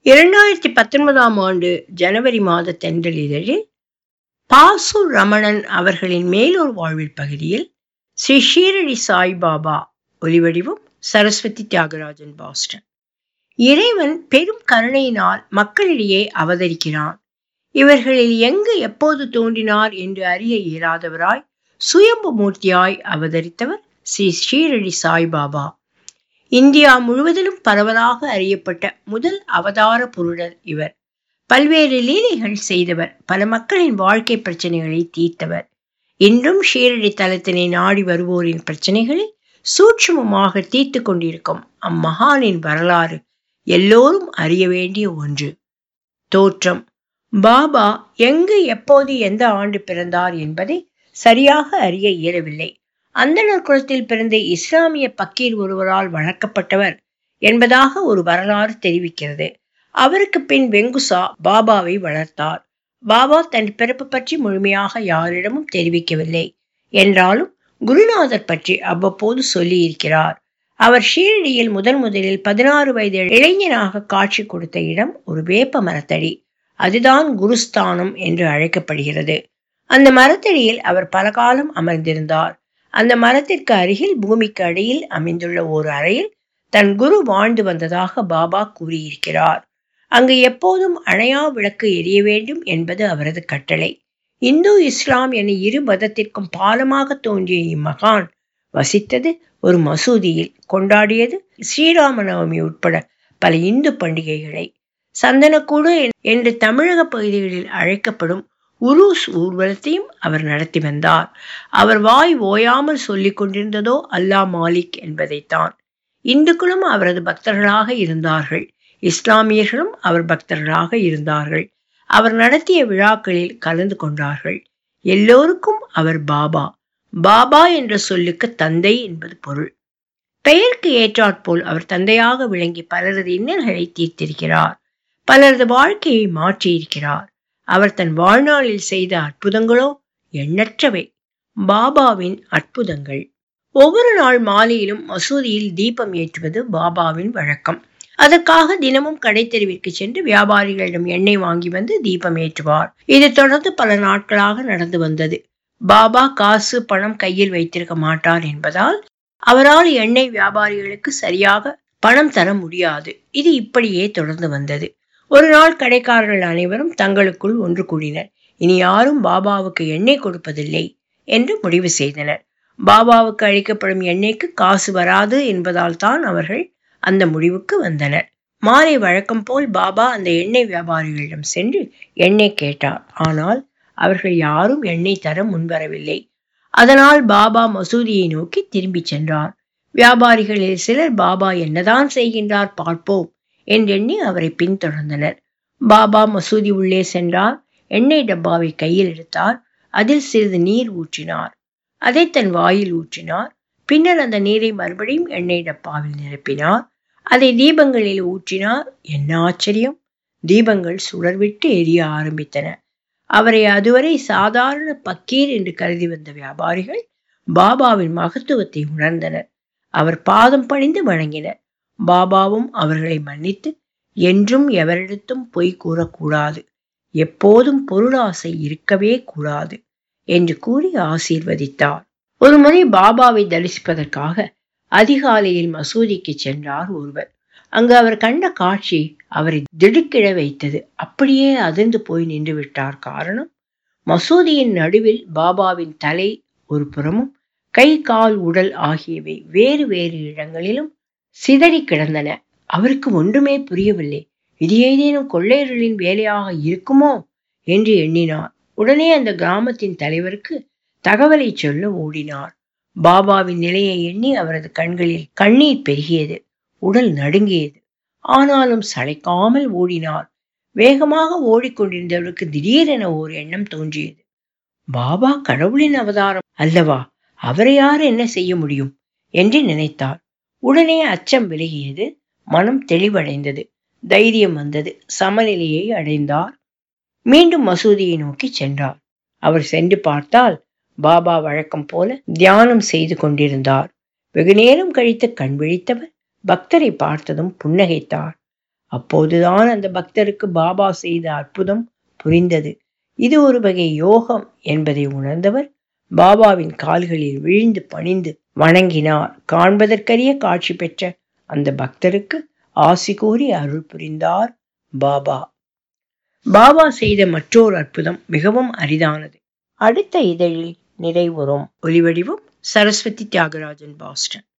இரண்டாயிரத்தி பத்தொன்பதாம் ஆண்டு ஜனவரி மாத தென்றல் இதழில் பாசு ரமணன் அவர்களின் மேலூர் வாழ்வில் பகுதியில் ஸ்ரீ ஷீரடி சாய்பாபா ஒலிவடிவம் சரஸ்வதி தியாகராஜன் பாஸ்டன் இறைவன் பெரும் கருணையினால் மக்களிடையே அவதரிக்கிறான் இவர்களில் எங்கு எப்போது தோன்றினார் என்று அறிய இயலாதவராய் சுயம்பு மூர்த்தியாய் அவதரித்தவர் ஸ்ரீ ஷீரடி சாய்பாபா இந்தியா முழுவதிலும் பரவலாக அறியப்பட்ட முதல் அவதார புருடர் இவர் பல்வேறு லீலைகள் செய்தவர் பல மக்களின் வாழ்க்கை பிரச்சனைகளை தீர்த்தவர் இன்றும் ஷீரடி தலத்தினை நாடி வருவோரின் பிரச்சனைகளை சூட்சுமமாக தீர்த்து கொண்டிருக்கும் அம்மகானின் வரலாறு எல்லோரும் அறிய வேண்டிய ஒன்று தோற்றம் பாபா எங்கு எப்போது எந்த ஆண்டு பிறந்தார் என்பதை சரியாக அறிய இயலவில்லை அந்தணர் குலத்தில் பிறந்த இஸ்லாமிய பக்கீர் ஒருவரால் வளர்க்கப்பட்டவர் என்பதாக ஒரு வரலாறு தெரிவிக்கிறது அவருக்கு பின் வெங்குசா பாபாவை வளர்த்தார் பாபா தன் பிறப்பு பற்றி முழுமையாக யாரிடமும் தெரிவிக்கவில்லை என்றாலும் குருநாதர் பற்றி அவ்வப்போது சொல்லி இருக்கிறார் அவர் ஷீரடியில் முதன் முதலில் பதினாறு வயது இளைஞனாக காட்சி கொடுத்த இடம் ஒரு வேப்ப மரத்தடி அதுதான் குருஸ்தானம் என்று அழைக்கப்படுகிறது அந்த மரத்தடியில் அவர் பல காலம் அமர்ந்திருந்தார் அந்த மரத்திற்கு அருகில் பூமிக்கு அடியில் அமைந்துள்ள ஒரு அறையில் தன் குரு வாழ்ந்து வந்ததாக பாபா கூறியிருக்கிறார் அங்கு எப்போதும் அணையா விளக்கு எரிய வேண்டும் என்பது அவரது கட்டளை இந்து இஸ்லாம் என இரு மதத்திற்கும் பாலமாக தோன்றிய இம்மகான் வசித்தது ஒரு மசூதியில் கொண்டாடியது ஸ்ரீராம நவமி உட்பட பல இந்து பண்டிகைகளை சந்தனக்கூடு என்று தமிழக பகுதிகளில் அழைக்கப்படும் உருஸ் ஊர்வலத்தையும் அவர் நடத்தி வந்தார் அவர் வாய் ஓயாமல் சொல்லிக் கொண்டிருந்ததோ அல்லா மாலிக் என்பதைத்தான் இந்துக்களும் அவரது பக்தர்களாக இருந்தார்கள் இஸ்லாமியர்களும் அவர் பக்தர்களாக இருந்தார்கள் அவர் நடத்திய விழாக்களில் கலந்து கொண்டார்கள் எல்லோருக்கும் அவர் பாபா பாபா என்ற சொல்லுக்கு தந்தை என்பது பொருள் பெயருக்கு ஏற்றாற்போல் அவர் தந்தையாக விளங்கி பலரது இன்னல்களை தீர்த்திருக்கிறார் பலரது வாழ்க்கையை மாற்றியிருக்கிறார் அவர் தன் வாழ்நாளில் செய்த அற்புதங்களோ எண்ணற்றவை பாபாவின் அற்புதங்கள் ஒவ்வொரு நாள் மாலையிலும் மசூதியில் தீபம் ஏற்றுவது பாபாவின் வழக்கம் அதற்காக தினமும் கடைத்தெருவிற்கு சென்று வியாபாரிகளிடம் எண்ணெய் வாங்கி வந்து தீபம் ஏற்றுவார் இது தொடர்ந்து பல நாட்களாக நடந்து வந்தது பாபா காசு பணம் கையில் வைத்திருக்க மாட்டார் என்பதால் அவரால் எண்ணெய் வியாபாரிகளுக்கு சரியாக பணம் தர முடியாது இது இப்படியே தொடர்ந்து வந்தது ஒரு நாள் கடைக்காரர்கள் அனைவரும் தங்களுக்குள் ஒன்று கூடினர் இனி யாரும் பாபாவுக்கு எண்ணெய் கொடுப்பதில்லை என்று முடிவு செய்தனர் பாபாவுக்கு அளிக்கப்படும் எண்ணெய்க்கு காசு வராது என்பதால் தான் அவர்கள் அந்த முடிவுக்கு வந்தனர் மாலை வழக்கம் போல் பாபா அந்த எண்ணெய் வியாபாரிகளிடம் சென்று எண்ணெய் கேட்டார் ஆனால் அவர்கள் யாரும் எண்ணெய் தர முன்வரவில்லை அதனால் பாபா மசூதியை நோக்கி திரும்பி சென்றார் வியாபாரிகளில் சிலர் பாபா என்னதான் செய்கின்றார் பார்ப்போம் என்றெண்ணி அவரை பின்தொடர்ந்தனர் பாபா மசூதி உள்ளே சென்றார் எண்ணெய் டப்பாவை கையில் எடுத்தார் அதில் சிறிது நீர் ஊற்றினார் அதை தன் வாயில் ஊற்றினார் பின்னர் அந்த நீரை மறுபடியும் எண்ணெய் டப்பாவில் நிரப்பினார் அதை தீபங்களில் ஊற்றினார் என்ன ஆச்சரியம் தீபங்கள் சுடர்விட்டு எரிய ஆரம்பித்தன அவரை அதுவரை சாதாரண பக்கீர் என்று கருதி வந்த வியாபாரிகள் பாபாவின் மகத்துவத்தை உணர்ந்தனர் அவர் பாதம் பணிந்து வணங்கினர் பாபாவும் அவர்களை மன்னித்து என்றும் எவரிடத்தும் பொய் கூறக்கூடாது எப்போதும் பொருளாசை இருக்கவே கூடாது என்று கூறி ஆசீர்வதித்தார் ஒருமுறை பாபாவை தரிசிப்பதற்காக அதிகாலையில் மசூதிக்கு சென்றார் ஒருவர் அங்கு அவர் கண்ட காட்சி அவரை திடுக்கிட வைத்தது அப்படியே அதிர்ந்து போய் நின்று விட்டார் காரணம் மசூதியின் நடுவில் பாபாவின் தலை ஒரு புறமும் கை கால் உடல் ஆகியவை வேறு வேறு இடங்களிலும் சிதறி கிடந்தன அவருக்கு ஒன்றுமே புரியவில்லை இது ஏதேனும் கொள்ளையர்களின் வேலையாக இருக்குமோ என்று எண்ணினார் உடனே அந்த கிராமத்தின் தலைவருக்கு தகவலை சொல்ல ஓடினார் பாபாவின் நிலையை எண்ணி அவரது கண்களில் கண்ணீர் பெருகியது உடல் நடுங்கியது ஆனாலும் சளைக்காமல் ஓடினார் வேகமாக ஓடிக்கொண்டிருந்தவருக்கு திடீரென ஓர் எண்ணம் தோன்றியது பாபா கடவுளின் அவதாரம் அல்லவா அவரை யார் என்ன செய்ய முடியும் என்று நினைத்தார் உடனே அச்சம் விலகியது மனம் தெளிவடைந்தது தைரியம் வந்தது சமநிலையை அடைந்தார் மீண்டும் மசூதியை நோக்கி சென்றார் அவர் சென்று பார்த்தால் பாபா வழக்கம் போல தியானம் செய்து கொண்டிருந்தார் வெகுநேரம் கழித்து கண் விழித்தவர் பக்தரை பார்த்ததும் புன்னகைத்தார் அப்போதுதான் அந்த பக்தருக்கு பாபா செய்த அற்புதம் புரிந்தது இது ஒரு வகை யோகம் என்பதை உணர்ந்தவர் பாபாவின் கால்களில் விழுந்து பணிந்து வணங்கினார் காண்பதற்கரிய காட்சி பெற்ற அந்த பக்தருக்கு ஆசி கூறி அருள் புரிந்தார் பாபா பாபா செய்த மற்றொரு அற்புதம் மிகவும் அரிதானது அடுத்த இதழில் நிறைவுறும் ஒலிவடிவம் சரஸ்வதி தியாகராஜன் பாஸ்டன்